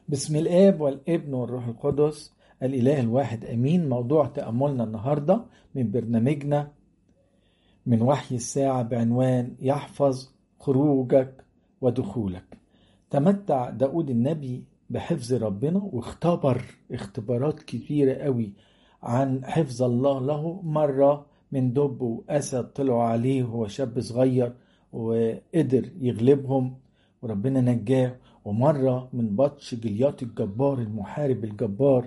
بسم الآب والابن والروح القدس الإله الواحد أمين موضوع تأملنا النهاردة من برنامجنا من وحي الساعة بعنوان يحفظ خروجك ودخولك تمتع داود النبي بحفظ ربنا واختبر اختبارات كثيرة قوي عن حفظ الله له مرة من دب وأسد طلعوا عليه وهو شاب صغير وقدر يغلبهم وربنا نجاه ومرة من بطش جليات الجبار المحارب الجبار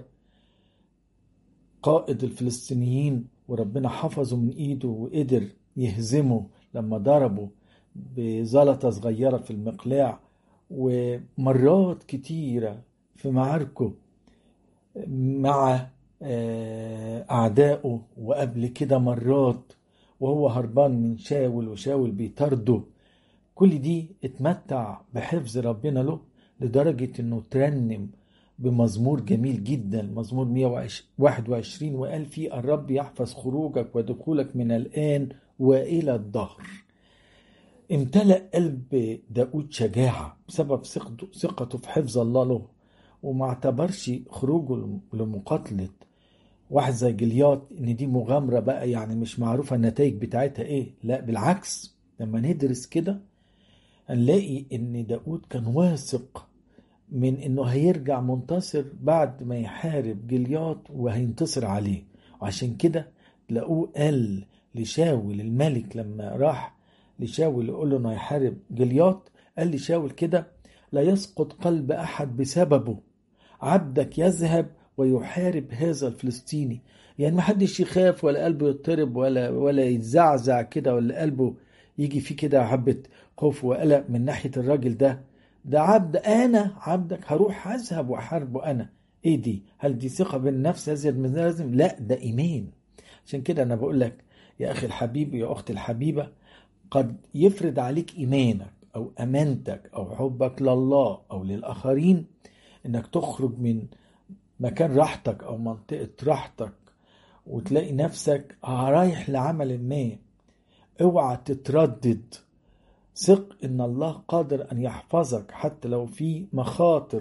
قائد الفلسطينيين وربنا حفظه من ايده وقدر يهزمه لما ضربه بزلطة صغيرة في المقلاع ومرات كتيرة في معاركه مع أعدائه وقبل كده مرات وهو هربان من شاول وشاول بيطرده كل دي اتمتع بحفظ ربنا له لدرجة انه ترنم بمزمور جميل جدا مزمور 121 وقال فيه الرب يحفظ خروجك ودخولك من الآن وإلى الظهر امتلأ قلب داود شجاعة بسبب ثقته في حفظ الله له وما اعتبرش خروجه لمقاتلة واحد زي جليات ان دي مغامرة بقى يعني مش معروفة النتائج بتاعتها ايه لا بالعكس لما ندرس كده هنلاقي ان داود كان واثق من انه هيرجع منتصر بعد ما يحارب جليات وهينتصر عليه وعشان كده تلاقوه قال لشاول الملك لما راح لشاول يقول له انه هيحارب جليات قال لشاول كده لا يسقط قلب احد بسببه عبدك يذهب ويحارب هذا الفلسطيني يعني ما حدش يخاف ولا قلبه يضطرب ولا ولا يتزعزع كده ولا قلبه يجي فيه كده حبه خوف وقلق من ناحيه الراجل ده ده عبد انا عبدك هروح اذهب واحاربه انا ايه دي هل دي ثقه بالنفس ازيد من لازم لا ده ايمان عشان كده انا بقول لك يا اخي الحبيب يا اختي الحبيبه قد يفرض عليك ايمانك او امانتك او حبك لله او للاخرين انك تخرج من مكان راحتك او منطقه راحتك وتلاقي نفسك رايح لعمل ما اوعى تتردد ثق ان الله قادر ان يحفظك حتى لو في مخاطر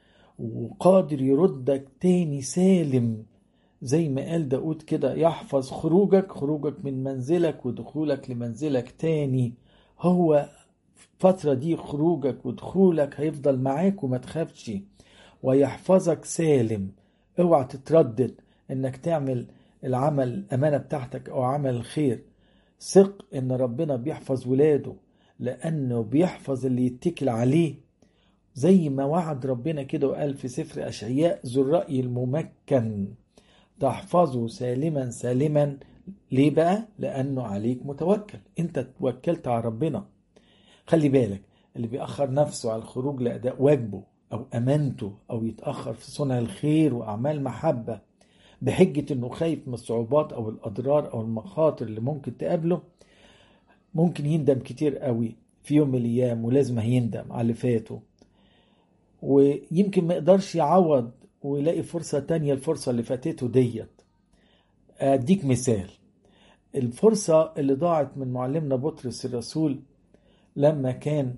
وقادر يردك تاني سالم زي ما قال داود كده يحفظ خروجك خروجك من منزلك ودخولك لمنزلك تاني هو فترة دي خروجك ودخولك هيفضل معاك وما تخافش ويحفظك سالم اوعى تتردد انك تعمل العمل الامانة بتاعتك او عمل الخير ثق ان ربنا بيحفظ ولاده لانه بيحفظ اللي يتكل عليه زي ما وعد ربنا كده وقال في سفر اشعياء ذو الراي الممكن تحفظه سالما سالما ليه بقى لانه عليك متوكل انت توكلت على ربنا خلي بالك اللي بيأخر نفسه على الخروج لأداء واجبه أو أمانته أو يتأخر في صنع الخير وأعمال محبة بحجة إنه خايف من الصعوبات أو الأضرار أو المخاطر اللي ممكن تقابله ممكن يندم كتير قوي في يوم من الأيام ولازم هيندم على اللي فاته ويمكن ما يقدرش يعوض ويلاقي فرصة تانية الفرصة اللي فاتته ديت أديك مثال الفرصة اللي ضاعت من معلمنا بطرس الرسول لما كان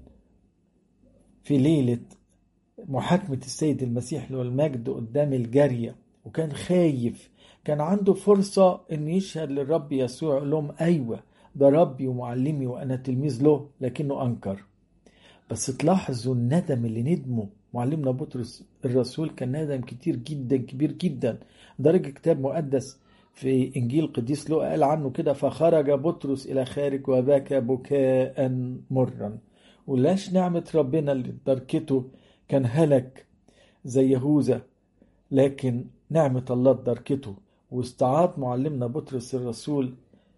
في ليلة محاكمة السيد المسيح له المجد قدام الجارية وكان خايف كان عنده فرصة ان يشهد للرب يسوع يقول لهم ايوه ده ربي ومعلمي وانا تلميذ له لكنه انكر بس تلاحظوا الندم اللي ندمه معلمنا بطرس الرسول كان ندم كتير جدا كبير جدا درجة كتاب مقدس في انجيل قديس لوقا قال عنه كده فخرج بطرس الى خارج وبكى بكاء مرا ولاش نعمة ربنا اللي تركته كان هلك زي يهوذا لكن نعمة الله تركته واستعاد معلمنا بطرس الرسول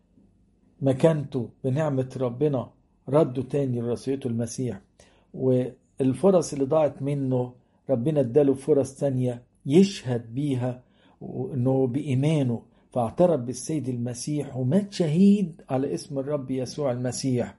مكانته بنعمة ربنا رده تاني لرسولته المسيح والفرص اللي ضاعت منه ربنا اداله فرص تانية يشهد بيها انه بإيمانه فاعترف بالسيد المسيح ومات شهيد على اسم الرب يسوع المسيح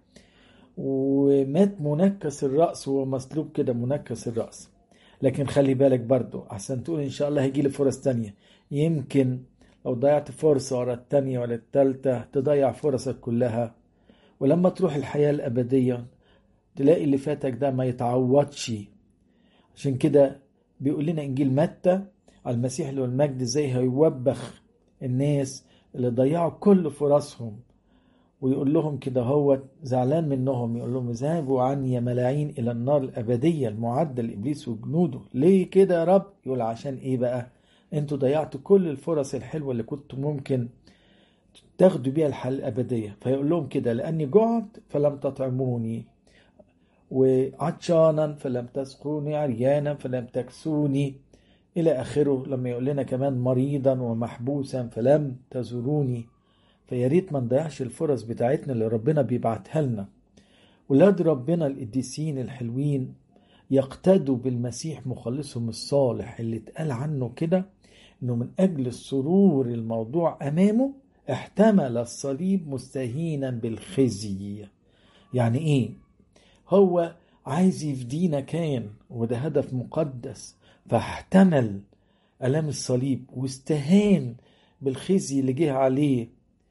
ومات منكس الرأس وهو مسلوب كده منكس الرأس لكن خلي بالك برضو عشان تقول ان شاء الله هيجي لي فرص تانية يمكن لو ضيعت فرصة ورا التانية ولا التالتة تضيع فرصك كلها ولما تروح الحياة الأبدية تلاقي اللي فاتك ده ما يتعوضش عشان كده بيقول لنا إنجيل متى على المسيح له المجد ازاي هيوبخ الناس اللي ضيعوا كل فرصهم ويقول لهم كده هو زعلان منهم يقول لهم اذهبوا عني يا ملاعين الى النار الابديه المعده لابليس وجنوده ليه كده يا رب يقول عشان ايه بقى انتوا ضيعتوا كل الفرص الحلوه اللي كنتوا ممكن تاخدوا بيها الحياه الابديه فيقول لهم كده لاني جعت فلم تطعموني وعطشانا فلم تسقوني عريانا فلم تكسوني إلى آخره لما يقول لنا كمان مريضا ومحبوسا فلم تزوروني فيا ريت ما نضيعش الفرص بتاعتنا اللي ربنا بيبعتها لنا ولاد ربنا القديسين الحلوين يقتدوا بالمسيح مخلصهم الصالح اللي اتقال عنه كده انه من اجل السرور الموضوع امامه احتمل الصليب مستهينا بالخزي يعني ايه هو عايز يفدينا كان وده هدف مقدس فاحتمل ألام الصليب واستهان بالخزي اللي جه عليه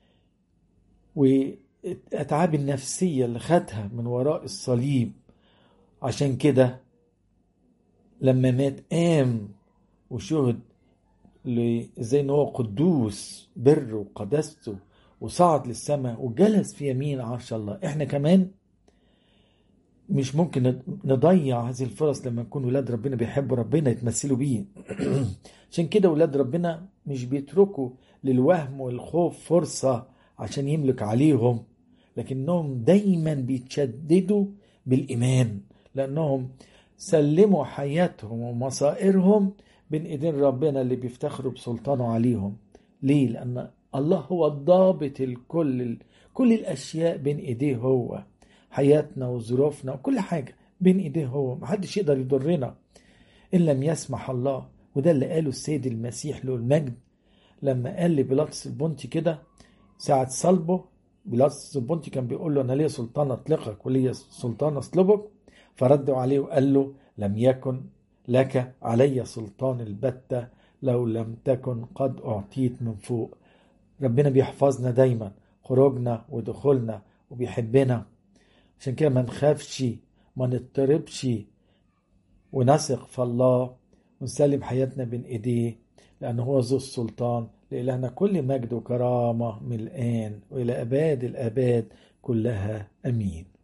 والأتعاب النفسية اللي خدها من وراء الصليب عشان كده لما مات قام وشهد ازاي ان هو قدوس بر وقدسته وصعد للسماء وجلس في يمين عرش الله احنا كمان مش ممكن نضيع هذه الفرص لما نكون ولاد ربنا بيحبوا ربنا يتمثلوا بيه عشان كده ولاد ربنا مش بيتركوا للوهم والخوف فرصة عشان يملك عليهم لكنهم دايما بيتشددوا بالإيمان لأنهم سلموا حياتهم ومصائرهم بين ايدين ربنا اللي بيفتخروا بسلطانه عليهم ليه لأن الله هو الضابط الكل كل الأشياء بين إيديه هو حياتنا وظروفنا وكل حاجة بين ايديه هو محدش يقدر يضرنا ان لم يسمح الله وده اللي قاله السيد المسيح له المجد لما قال لبيلاطس البنطي كده ساعة صلبه بيلاطس البنطي كان بيقول له انا ليا سلطان اطلقك وليا سلطان اصلبك فردوا عليه وقال له لم يكن لك علي سلطان البتة لو لم تكن قد اعطيت من فوق ربنا بيحفظنا دايما خروجنا ودخولنا وبيحبنا عشان كده ما نخافش ما نضطربش ونثق في الله ونسلم حياتنا بين ايديه لأنه هو ذو السلطان لإلهنا كل مجد وكرامة من الآن وإلى أباد الآباد كلها أمين